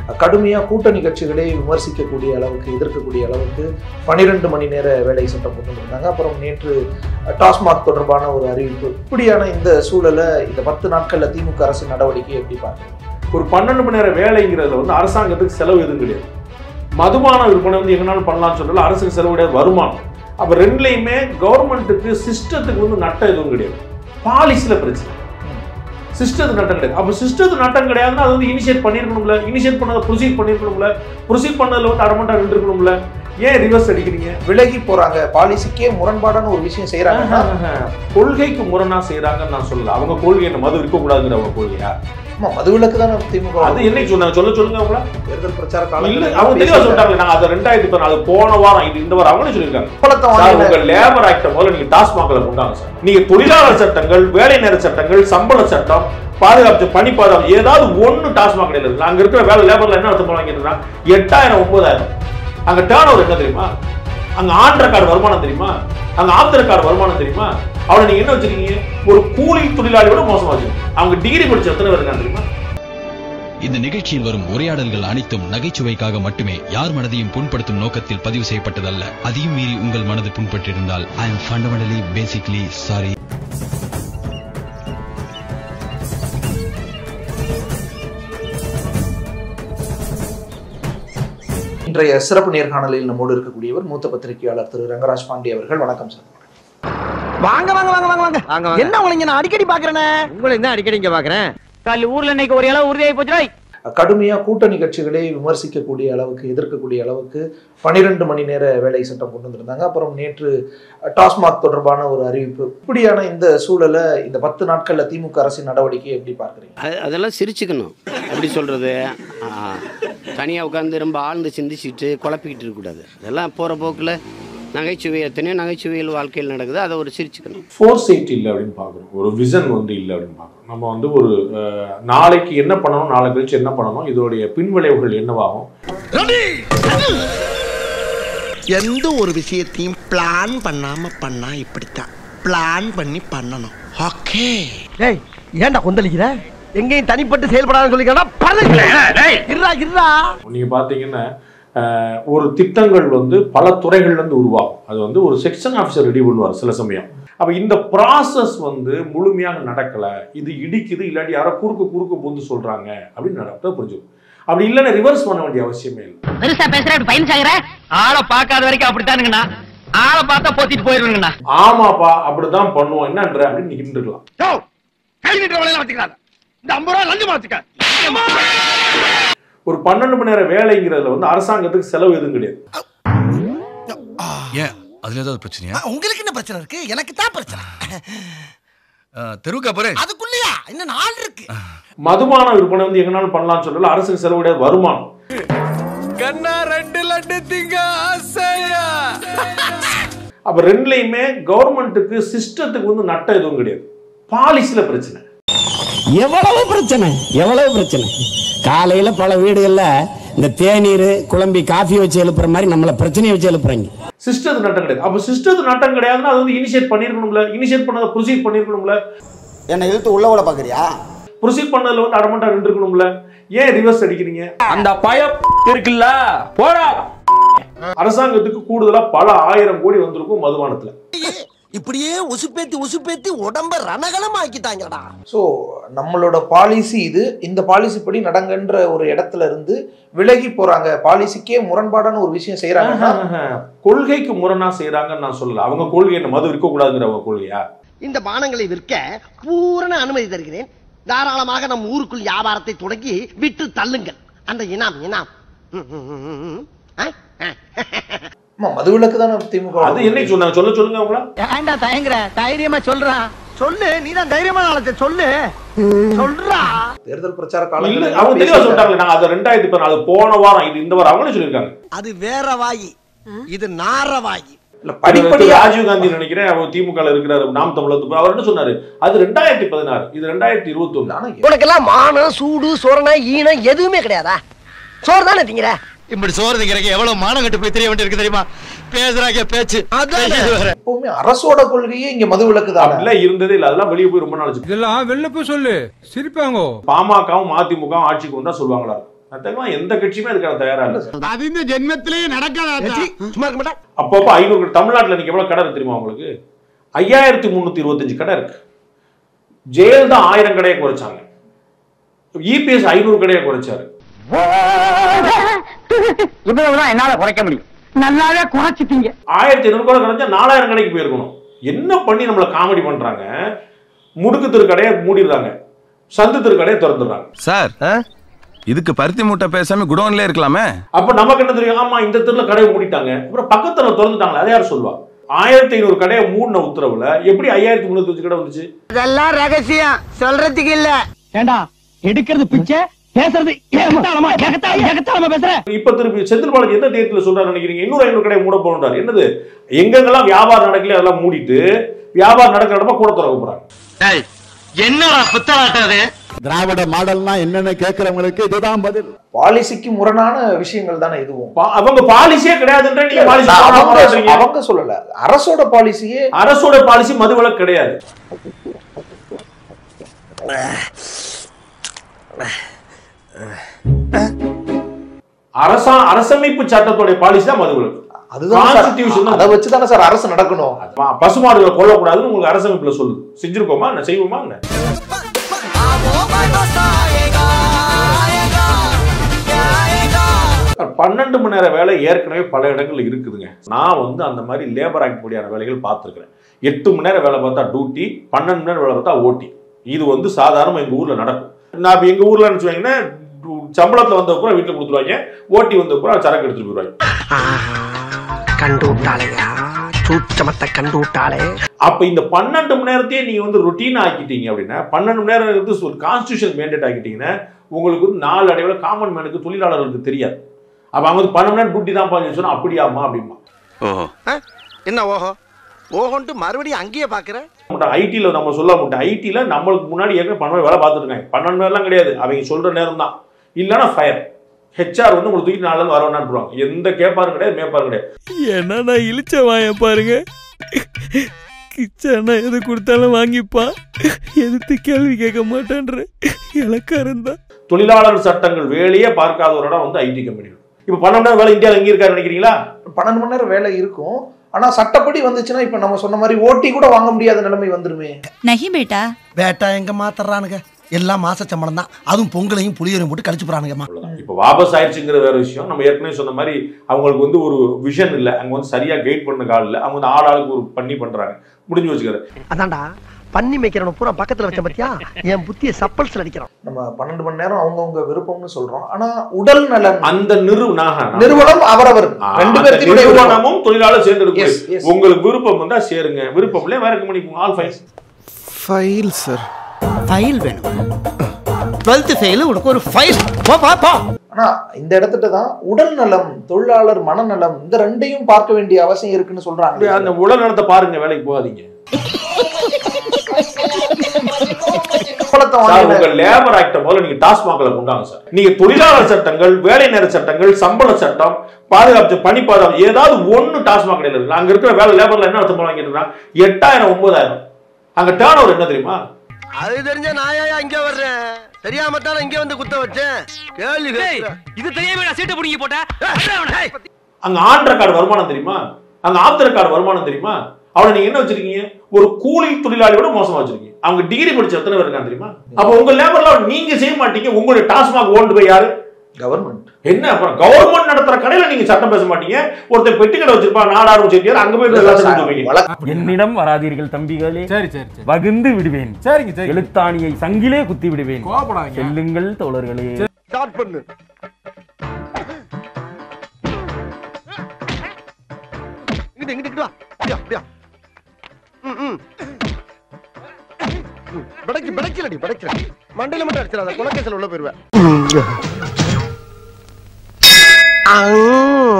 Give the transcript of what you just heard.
கடுமையாக கூட்டணி கட்சிகளை விமர்சிக்கக்கூடிய அளவுக்கு எதிர்க்கக்கூடிய அளவுக்கு பன்னிரெண்டு மணி நேர வேலை சட்டம் கொண்டு வந்திருந்தாங்க அப்புறம் நேற்று டாஸ்மாக் தொடர்பான ஒரு அறிவிப்பு இப்படியான இந்த சூழலை இந்த பத்து நாட்களில் திமுக அரசு நடவடிக்கை எப்படி பார்க்குறீங்க ஒரு பன்னெண்டு மணி நேரம் வேலைங்கிறதுல வந்து அரசாங்கத்துக்கு செலவு எதுவும் கிடையாது மதுபான விற்பனை வந்து எங்கனாலும் பண்ணலாம்னு சொல்றதுல அரசுக்கு செலவு கிடையாது வருமானம் அப்ப ரெண்டுலையுமே கவர்மெண்ட்டுக்கு சிஸ்டத்துக்கு வந்து நட்டம் எதுவும் கிடையாது பாலிசில பிரச்சனை சிஸ்டத்துக்கு நட்டம் கிடையாது அப்ப சிஸ்டத்துக்கு நட்டம் கிடையாதுன்னா அது வந்து இனிஷியேட் பண்ணிருக்கணும்ல இனிஷியேட் பண்ணதை ப்ரொசீட் பண்ணிருக்கணும்ல ப்ரொசீட் பண்ணதுல வந்து அடமெண்டா நின்றுக்கணும்ல ஏன் ரிவர்ஸ் அடிக்கிறீங்க விலகி போறாங்க பாலிசிக்கே முரண்பாடான ஒரு விஷயம் செய்யறாங்கன்னா கொள்கைக்கு முரணா செய்யறாங்கன்னு நான் சொல்லல அவங்க கொள்கை என்ன மது இருக்கக்கூடாதுங்கிற அவங்க கொள்கையா ஆமா, மதுவிலக்கு தானே திமுக அது என்னைக்கு சொன்னாங்க சொல்ல சொல்லுங்க அவங்கள தேர்தல் பிரச்சார இல்ல காலத்துல அவங்க தெளிவா சொல்லிட்டாங்க நாங்க அது ரெண்டாயிரத்தி பதினாறு அது போன வாரம் இது இந்த வாரம் அவங்களே சொல்லியிருக்காங்க பலத்தை சார் வாங்கின உங்க லேபர் ஆக்ட முதல்ல நீங்க டாஸ்மாக்ல கொண்டாங்க சார் நீங்க தொழிலாளர் சட்டங்கள் வேலை நேர சட்டங்கள் சம்பள சட்டம் பாதுகாப்பு பணி பாதுகாப்பு ஏதாவது ஒண்ணு டாஸ்மாக் கடையில் இருக்கு அங்க இருக்கிற வேலை லேபர்ல என்ன அர்த்தம் வாங்கிட்டு எட்டாயிரம் ஒன்பதாயிரம் அங்க டேர்ன் ஓவர் என்ன தெரியுமா அங்க ஆன் ரெக்கார்டு வருமானம் தெரியுமா அங்க ஆஃப் ரெக்கார்டு வருமானம் தெரியுமா அவனை நீங்க என்ன வச்சிருக்கீங்க ஒரு கூலி தொழிலாளியோட மோசமா வச்சிருக்கீங்க அவங்க டிகிரி படிச்ச எத்தனை பேர் இருக்காங்க தெரியுமா இந்த நிகழ்ச்சியில் வரும் உரையாடல்கள் அனைத்தும் நகைச்சுவைக்காக மட்டுமே யார் மனதையும் புண்படுத்தும் நோக்கத்தில் பதிவு செய்யப்பட்டதல்ல அதையும் மீறி உங்கள் மனது புண்பட்டிருந்தால் I am fundamentally basically sorry இன்றைய சிறப்பு நேர்காணலில் நம்மோடு இருக்கக்கூடியவர் மூத்த பத்திரிகையாளர் திரு ரங்கராஜ் பாண்டி அவர்கள் வணக்கம் சார் வாங்க வாங்க வாங்க வாங்க வாங்க வாங்க வாங்க என்ன உங்களை இங்க நான் அடிக்கடி பாக்குறேனே உங்களை தான் அடிக்கடி இங்க பாக்குறேன் கால் ஊர்ல இன்னைக்கு ஒரு இளவு உறுதியாகி போச்சுடா கடுமையா கூட்டணி கட்சிகளை விமர்சிக்கக்கூடிய அளவுக்கு எதிர்க்கக்கூடிய அளவுக்கு பன்னிரெண்டு மணி நேர வேலை சட்டம் கொண்டு வந்திருந்தாங்க அப்புறம் நேற்று டாஸ்மாக் தொடர்பான ஒரு அறிவிப்பு இப்படியான இந்த சூழலை இந்த பத்து நாட்கள்ல திமுக அரசின் நடவடிக்கை எப்படி பார்க்குறீங்க அது அதெல்லாம் சிரிச்சுக்கணும் எப்படி சொல்கிறது தனியாக உட்காந்து ரொம்ப ஆழ்ந்து சிந்திச்சுட்டு குழப்பிக்கிட்டு இருக்கக்கூடாது அதெல்லாம் போகிற போக்கில் நகைச்சுவை எத்தனையோ நகைச்சுவையில் வாழ்க்கையில் நடக்குது அதை ஒரு சிரிச்சுக்கணும் ஃபோர் சைட் இல்லை அப்படின்னு பார்க்குறோம் ஒரு விசன் வந்து இல்லை அப்படின்னு பார்க்குறோம் நம்ம வந்து ஒரு அஹ், நாளைக்கு என்ன பண்ணணும் நாளை கழிச்சு என்ன பண்ணணும் இதோடைய பின்விளைவுகள் என்னவாகும் எந்த ஒரு விஷயத்தையும் பிளான் பண்ணாம பண்ணா இப்படித்தான் பிளான் பண்ணி பண்ணணும் ஓகே டேய் ஏன்டா கொந்தளிக்கிற எங்கேயும் தனிப்பட்டு செயல்படாத சொல்லிக்கிறா இருடா இருடா நீங்க பார்த்தீங்கன்னா அஹ், ஒரு திட்டங்கள் வந்து பல துறைகள்லேருந்து உருவாகும் அது வந்து ஒரு செக்ஷன் ஆஃபீஸர் ரெடி பண்ணுவார் சில சமயம் அப்போ இந்த ப்ராசஸ் வந்து முழுமையாக நடக்கலை இது இடிக்குது இல்லாட்டி யாரோ குறுக்கு குறுக்கு பூந்து சொல்றாங்க அப்படின்னு நடத்த புரிஞ்சுக்கும் அப்படி இல்லைன்னா ரிவர்ஸ் பண்ண வேண்டிய அவசியமே இல்லை பெருசா பேசுற அப்படி பையன் சாகுற ஆளை பார்க்காத வரைக்கும் அப்படித்தானுங்கண்ணா ஆளை பார்த்தா போத்திட்டு போயிருவீங்கண்ணா ஆமாப்பா அப்படிதான் பண்ணுவோம் என்னன்ற அப்படின்னு நிக்கிட்டு இருக்கலாம் கை நீட்டுற வேலையில வச்சுக்கிறாங்க இந்த ஐம்பது ரூபா லஞ்சமா வச்சுக்க ஒரு பன்னெண்டு மணி நேரம் வேலைங்கிறதுல வந்து அரசாங்கத்துக்கு செலவு எதுவும் கிடையாது ஏன் அதுல ஏதாவது பிரச்சனையா உங்களுக்கு என்ன பிரச்சனை இருக்கு எனக்கு தான் பிரச்சனை தெருவுக்கா போறேன் அதுக்குள்ளயா இன்னும் நாள் இருக்கு மதுபான விற்பனை வந்து எங்கனாலும் பண்ணலாம்னு சொல்லல அரசுக்கு செலவு கிடையாது வருமானம் கண்ணா ரெண்டு லட்டு திங்க ஆசையா அப்ப ரெண்டுலையுமே கவர்மெண்ட்டுக்கு சிஸ்டத்துக்கு வந்து நட்டம் எதுவும் கிடையாது பாலிசில பிரச்சனை எவ்வளவு பிரச்சனை எவ்வளவு பிரச்சனை காலையில பல வீடுகள்ல இந்த தேநீர் குழம்பி காஃபி வச்சு எழுப்புற மாதிரி நம்மள பிரச்சனையை வச்சு எழுப்புறாங்க சிஸ்டத்துக்கு நட்டம் கிடையாது அப்ப சிஸ்டத்துக்கு நட்டம் கிடையாதுன்னா அது வந்து இனிஷியேட் பண்ணிருக்கணும்ல இனிஷியேட் பண்ணதை ப்ரொசீட் பண்ணிருக்கணும்ல என்னை இழுத்து உள்ள விட பாக்குறியா ப்ரொசீட் பண்ணதுல வந்து அடமெண்டா நின்றுக்கணும்ல ஏன் ரிவர்ஸ் அடிக்கிறீங்க அந்த பயம் இருக்குல்ல போடா அரசாங்கத்துக்கு கூடுதலா பல ஆயிரம் கோடி வந்திருக்கும் மதுபானத்துல இப்படியே உசுப்பேத்தி உசுப்பேத்தி உடம்ப ரணகலம் ஆக்கிட்டாங்கடா ஸோ நம்மளோட பாலிசி இது இந்த பாலிசி படி நடங்கன்ற ஒரு இடத்துல இருந்து விலகி போறாங்க பாலிசிக்கே முரண்பாடான ஒரு விஷயம் செய்யறாங்கன்னா கொள்கைக்கு முரணா செய்யறாங்கன்னு நான் சொல்லல அவங்க கொள்கை என்ன மது இருக்கக்கூடாதுங்கிற அவங்க கொள்கையா இந்த பானங்களை விற்க பூரண அனுமதி தருகிறேன் தாராளமாக நம் ஊருக்குள் வியாபாரத்தை தொடங்கி விட்டு தள்ளுங்கள் அந்த இனாம் இனாம் ம், ம், ம், ம், ம். ஆ? ஆ. ஆமா, மதுவிலக்கு தானே திமுக அது என்னைக்கு சொன்னாங்க சொல்ல சொல்லுங்க அவங்கள ஏன்டா தயங்குற தைரியமா சொல்றா சொல்லு நீதான் தைரியமான ஆளத்தை சொல்லு சொல்றா தேர்தல் பிரச்சார இல்ல காலத்துல அவங்க தெளிவா சொல்லிட்டாங்க நாங்க அது ரெண்டாயிரத்தி பதினாறு அது போன வாரம் இது இந்த வாரம் அவங்களே சொல்லியிருக்காங்க அது வேற வாயி இது நார வாயி இல்ல படிப்படியா படிப்படியா ராஜீவ் காந்தி நினைக்கிறேன் அவர் திமுக ல இருக்கிறாரு நாம் தமிழர் அவர் என்ன சொன்னாரு அது ரெண்டாயிரத்தி பதினாறு இது ரெண்டாயிரத்தி இருபத்தி ஒண்ணு ஆனா உனக்கெல்லாம் மானம் சூடு சோரணை ஈனம் எதுவுமே கிடையாதா சோறு தானே திங்கிற இப்படி சோறு திங்கிறக்கு எவ்வளவு மானம் கட்டு போய் தெரிய வேண்டியிருக்கு தெரியுமா பேசுறாங்க பேச்சு அதான் இது வேற. எப்பவுமே அரசோட கொள்கையே இங்க மதுவிலக்கு தான் அப்படிலாம் இருந்ததே இல்ல அதெல்லாம் வெளியே போய் ரொம்ப நாள் ஆச்சு. இதெல்லாம் வெளில போய் சொல்லு சிரிப்பாங்க பாமகவும் அதிமுகவும் ஆட்சிக்கு வந்தா சொல்லுவாங்களா அதுக்கெல்லாம் எந்த கட்சியுமே அதுக்கான தயாரா இல்லை சார் அது இந்த ஜென்மத்திலேயே நடக்காத சும்மா இருக்க மாட்டா அப்பப்போ ஐநூறு தமிழ்நாட்டில் இன்னைக்கு எவ்வளவு கடை இருக்கு தெரியுமா உங்களுக்கு ஐயாயிரத்தி முந்நூற்றி இருபத்தஞ்சு கடை இருக்கு ஜெயலலிதா ஆயிரம் கடையை குறைச்சாங்க இபிஎஸ் ஐநூறு கடையை குறைச்சாரு இவ்வளவுதான் என்னால குறைக்க முடியும் நல்லாவே குறைச்சிட்டீங்க ஆயிரத்தி ஐநூறு கூட குறைஞ்சா நாலாயிரம் கடைக்கு போயிருக்கணும் என்ன பண்ணி நம்மள காமெடி பண்றாங்க முடுக்கு தெரு கடையை மூடிடுறாங்க சந்து தெரு கடையை திறந்துடுறாங்க சார் இதுக்கு பருத்தி மூட்டை பேசாம குடோன்ல இருக்கலாமே அப்ப நமக்கு என்ன தெரியும் ஆமா இந்த தெருல கடையை மூடிட்டாங்க அப்புறம் பக்கத்துல திறந்துட்டாங்களே அதை யார் சொல்லுவா ஆயிரத்தி ஐநூறு கடையை மூடின உத்தரவுல எப்படி ஐயாயிரத்தி முன்னூத்தி கடை வந்துச்சு இதெல்லாம் ரகசியம் சொல்றதுக்கு இல்ல ஏண்டா எடுக்கிறது பிச்சை பேசுறது ஏகத்தாளமா ஏகத்தாளமா ஏகத்தாளமா பேசுற இப்ப திருப்பி செந்தில் பாலாஜி எந்த தேர்தல சொல்றாரு நினைக்கிறீங்க இன்னொரு ஐநூறு கடை மூட போறாரு என்னது எங்கெங்கெல்லாம் வியாபாரம் நடக்கல அதெல்லாம் மூடிட்டு வியாபாரம் நடக்கிற இடமா கூட திறக்க போறாங்க என்னடா புத்தலாட்டம் அது திராவிட மாடல்னா என்னன்னு கேட்கறவங்களுக்கு இதுதான் பதில் பாலிசிக்கு முரணான விஷயங்கள் தானே இதுவும் பா- அவங்க பாலிசியே கிடையாதுன்ற நீங்க பாலிசி அவங்க அவங்க சொல்லல அரசோட பாலிசியே அரசோட பாலிசி மதுவிலக்கு கிடையாது அரசா அரசமைப்பு சட்டத்தோட பாலிசி தான் மதுவிலக்கு அதுதான் Constitution சார் தான். அதை வச்சு தானே சார் அரசு நடக்கணும் ப- பசுமாடுகளை கொல்லக்கூடாதுன்னு உங்களுக்கு அரசமைப்புல சொல்லுது செஞ்சிருக்கோமா என்ன செய்வோமா என்ன பன்னெண்டு மணி நேர வேலை ஏற்கனவே பல இடங்கள்ல இருக்குதுங்க நான் வந்து அந்த மாதிரி லேபர் ஆக்ட் படியான வேலைகள் பார்த்துருக்கிறேன் எட்டு மணி நேரம் வேலை பார்த்தா டியூட்டி பன்னெண்டு மணி நேரம் வேலை பார்த்தா ஓட்டி இது வந்து சாதாரணமா எங்க ஊர்ல நடக்கும் நான் இப்ப எங்க ஊர்ல நினைச்சுவாங்கன்னா சம்பளத்துல வந்த அப்புறம் வீட்டுல கொடுத்துருவாங்க ஓட்டி வந்த அப்புறம் சரக்கு எடுத்துட்டு போயிடுவாங்க கண்டு விட்டாளையா சூச்சமத்தை கண்டு விட்டாளே அப்ப இந்த பன்னெண்டு மணி நேரத்தையே நீங்க வந்து ரொட்டீன் ஆக்கிட்டீங்க அப்படின்னா பன்னெண்டு மணி நேரம் வந்து ஒரு கான்ஸ்டியூஷன் மேண்டேட் ஆக்கிட்டீங்கன்னா உங்களுக்கு வந்து நாலு அடைவில் காமன் மேனுக்கு தொழிலாளர்களுக்கு தெரியாது அப்ப அவங்க வந்து பன்னெண்டு மணி நேரம் டியூட்டி தான் பாஞ்சு சொன்னா அப்படியாமா அப்படிமா என்ன ஓஹோ ஓஹோன்ட்டு மறுபடியும் அங்கேயே பாக்குற ஐடியில் நம்ம சொல்ல மாட்டோம் ஐடியில் நம்மளுக்கு முன்னாடி ஏற்கனவே பன்னெண்டு வேலை பார்த்துட்டு இருக்காங்க பன்னெண்டு நேரம்லாம் கிடையாது அவங்க சொல்ற நேரம் தான் இல்லைன்னா ஃபயர் ஹெச்ஆர் வந்து உங்களுக்கு தூக்கி நாலு வர வேணான்னு எந்த கேப்பாரும் கிடையாது மேப்பாரும் கிடையாது என்னன்னா இழிச்ச வாய பாருங்க கிச்சனா எது கொடுத்தாலும் வாங்கிப்பான் எதிர்த்து கேள்வி கேட்க மாட்டேன்ற இலக்காரன் தான் தொழிலாளர் சட்டங்கள் வேலையே பார்க்காத ஒரு இடம் வந்து ஐடி கம்பெனி இப்போ பன்னெண்டு நேரம் வேலை இந்தியாவில் எங்கே இருக்காரு நினைக்கிறீங்களா பன்னெண்டு மணி நேரம் வேலை இருக்கும் ஆனா சட்டப்படி வந்துச்சுன்னா இப்ப நம்ம சொன்ன மாதிரி ஓட்டி கூட வாங்க முடியாத நிலைமை வந்துருமே நஹி பேட்டா பேட்டா எங்க மாத்தறானுங்க எல்லாம் மாச சம்பளம் தான் அதுவும் பொங்கலையும் புளியரையும் போட்டு கழிச்சு போறானுங்கம்மா இப்போ வாபஸ் ஆயிடுச்சுங்கிற வேற விஷயம் நம்ம ஏற்கனவே சொன்ன மாதிரி அவங்களுக்கு வந்து ஒரு விஷன் இல்லை அவங்க வந்து சரியா கைட் பண்ண கால் இல்லை அவங்க வந்து ஆள் ஆளுக்கு ஒரு பண்ணி பண்றாங்க முடிஞ்சு வச்சுக்கிறது அதான்டா பண்ணி மேய்க்கிறவன பூரா பக்கத்துல வச்ச பத்தியா என் புத்திய சப்பல்ஸ்ல அடிக்கிறான் நம்ம பன்னெண்டு மணி நேரம் அவங்கவங்க விருப்பம்னு சொல்றோம் ஆனா உடல் நலன் அந்த நிறு நாக- நிறுவனம் அவரவர் ஆ, ரெண்டு அந்த பேர்த்தையும் நிறுவனமும் தொழிலாளர் சேர்ந்து Yes, இருக்கு yes. உங்களுக்கு விருப்பம் வந்தா சேருங்க விருப்பம் இல்லையா வேற company all fine file sir file வேணும் டுவெல்த் ஃபெயில் உனக்கு ஒரு ஃபைல் போ போ போ ஆனா இந்த இடத்துல தான் உடல் நலம் தொழிலாளர் மனநலம் இந்த ரெண்டையும் பார்க்க வேண்டிய அவசியம் இருக்குன்னு சொல்றாங்க அந்த உடல் நலத்தை பாருங்க வேலைக்கு போகாதீங்க சம்பளத்தை சார் வாங்கின- உங்க லேபர் ஆக்ட முதல்ல நீங்க டாஸ்மாக்ல கொண்டாங்க சார் நீங்க தொழிலாளர் சட்டங்கள் வேலை நேர சட்டங்கள் சம்பள சட்டம் பாதுகாப்பு பணி பாதுகாப்பு ஏதாவது ஒண்ணு டாஸ்மாக் கடையில் இருக்கு அங்க இருக்கிற வேலை லேபர்ல என்ன சம்பளம் வாங்கிட்டு இருக்காங்க எட்டாயிரம் ஒன்பதாயிரம் அங்க டேர்ன் ஓவர் என்ன தெரியுமா அது தெரிஞ்ச நாயா இங்க வர்றேன் தெரியாம தானே இங்க வந்து குத்த வச்சேன் கேள்வி கேட்கிறேன். இது தெரியாம நான் சீட்டை பிடிங்கி போட்டேன் அங்க ஆன் ரெக்கார்டு வருமானம் தெரியுமா அங்க ஆஃப் ரெக்கார்டு வருமானம் தெரியுமா அவனை நீங்க என்ன வச்சிருக்கீங்க ஒரு கூலி தொழிலாளியோட மோசமா வச்சிருக்கீங்க அவங்க டிகிரி படிச்ச எத்தனை பேர் இருக்காங்க தெரியுமா அப்ப உங்க லேபர்ல நீங்க செய்ய மாட்டீங்க உங்களுடைய டாஸ்மாக் ஓண்டு போய் யாரு கவர்மெண்ட் என்ன அப்புறம் கவர்மெண்ட் நடத்துற கடையில நீங்க சட்டம் பேச மாட்டீங்க ஒருத்தர் பெட்டி கடை வச்சிருப்பா நாடாரும் செட்டியார் அங்க போய் எல்லாத்தையும் செஞ்சு வைப்பீங்க என்னிடம் வராதீர்கள் தம்பிகளே சரி சரி வகுந்து விடுவேன் சரிங்க சரி எழுத்தாணியை சங்கிலே குத்தி விடுவேன் செல்லுங்கள் தோழர்களே ஸ்டார்ட் பண்ணு இங்கிட்டு இங்கிட்டு இங்கிட்டு வா அப்படியா அப்படியா ம் ம் ம், பிடைக்கு பிடைக்கலடி பிடைக்கல மண்டையில மட்டும் அடிச்சிடாத குலக்கேசல் உள்ள போயிருவேன்